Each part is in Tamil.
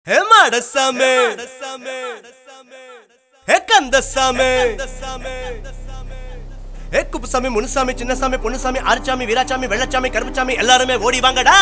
ஹே மாடசாமி ஹே கந்தசாமி ஹே குப்புசாமி முனுசாமி சின்னசாமி பொன்னுசாமி ஆறுசாமி வீராசாமி வெள்ளச்சாமி கருப்புசாமி எல்லாருமே ஓடி வாங்கடா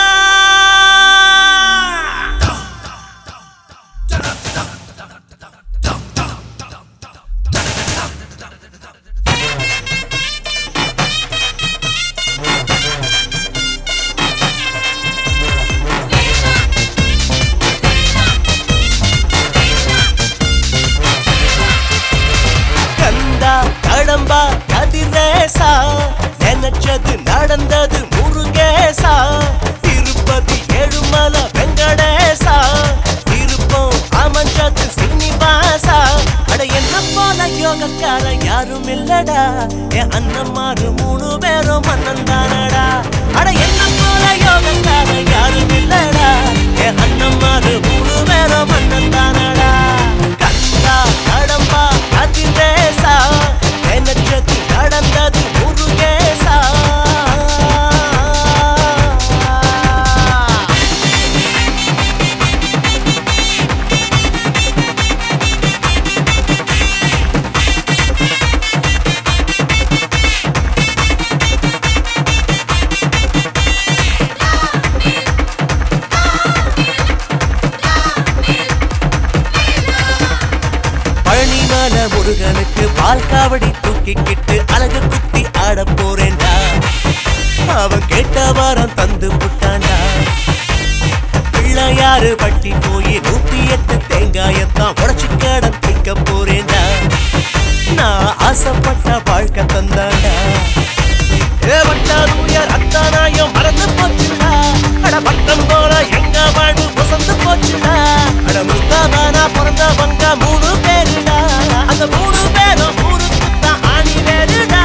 கந்தா கடம்பா கதிரேசா நினைச்சது நடந்தது முருகேசா திருப்பதி ஏழுமலை வெங்கடேசா திருப்பம் அமைஞ்சது சீனிவாசா அட என்ன போல யோகக்கார யாரும் இல்லடா என் அண்ணன்மாரு மூணு பேரும் மன்னன் தானடா அட என்ன போல யோகக்கார யாரும் இல்லடா என் அண்ணன்மாரு மூணு பேரும் மன்னன் தானடா கந்தா கடம்பா அதிரேசா நினைச்சது நடந்தது முருகேசா பழனிமல முருகனுக்கு பால் காவடி தூக்கிக்கிட்டு அழகு குத்தி ஆட போறேன்டா அவன் கேட்ட வாரம் தந்து புட்டான்டா பிள்ளையாரு பட்டி போய் நூத்தி எட்டு தேங்காயத்தான் உடச்சு கடன் வைக்க போறேன்டா நான் ஆசைப்பட்ட வாழ்க்கை தந்தாண்டா ஏவட்டாருயர் அத்தானாயம் மறந்து போச்சுடா அட பட்டம் போல எங்க வாழ்வு புசந்து போச்சுடா அட முத்தாதானா பிறந்தவங்க மூணு பேருடா அந்த மூணு பேரும் ஊருக்கு தான் ஆணி வேறுடா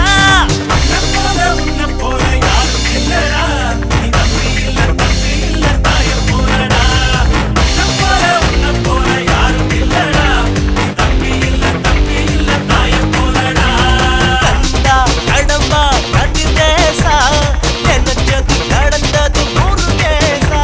கந்தா கடம்பா கதிரேசா நினைச்சது நடந்தது முருகேசா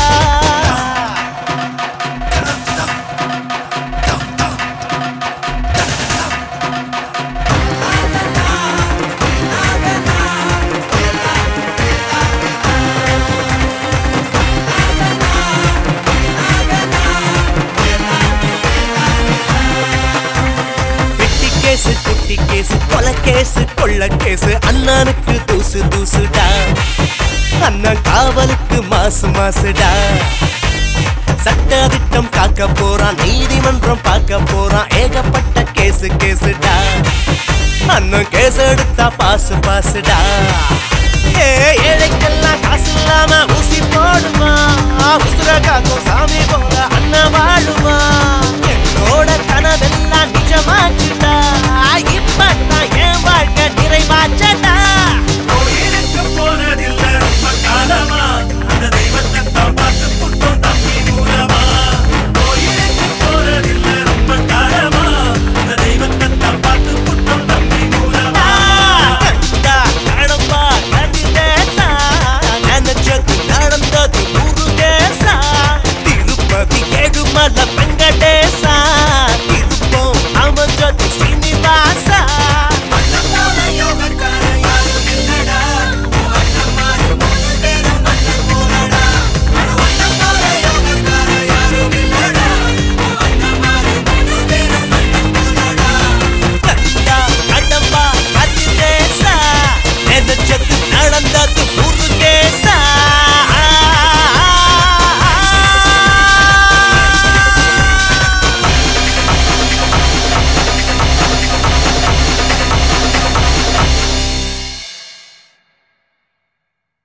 வெட்டி கேசு குட்டி கேசு கொலை கேசு கொள்ள கேசு அண்ணனுக்கு தூசு தூசுடா அண்ணன் காவலுக்கு மாசு மாசுடா சட்ட திட்டம் காக்க போறான் நீதிமன்றம் பார்க்க போறான் ஏகப்பட்ட கேசு கேசுடா அண்ணன் கேஸ் எடுத்தா பாசு பாசுடா ஏ ஏழைக்கெல்லாம் காசு இல்லாம ஊசி போடுமா உசுர காக்கும் சாமி போல அண்ணன் வாழுமா என்னோட கனவெல்லாம் நிஜமாச்சுடா இப்பதான் என் வாழ்க்கை நிறைவாச்சடா கோயிலுக்கு போனதில்ல ரொம்ப காலமா அந்த தெய்வத்தை தான் பார்த்து புட்டோம் தம்பி மூலமா கோயிலுக்கு போனதில்ல ரொம்ப காலமா அந்த தெய்வத்தை தான் பார்த்து புட்டோம் தம்பி மூலமா கண்டா கடம்பா கதிரேசா நினைச்சது நடந்தது முருகேசா திருப்பதி ஏழுமலை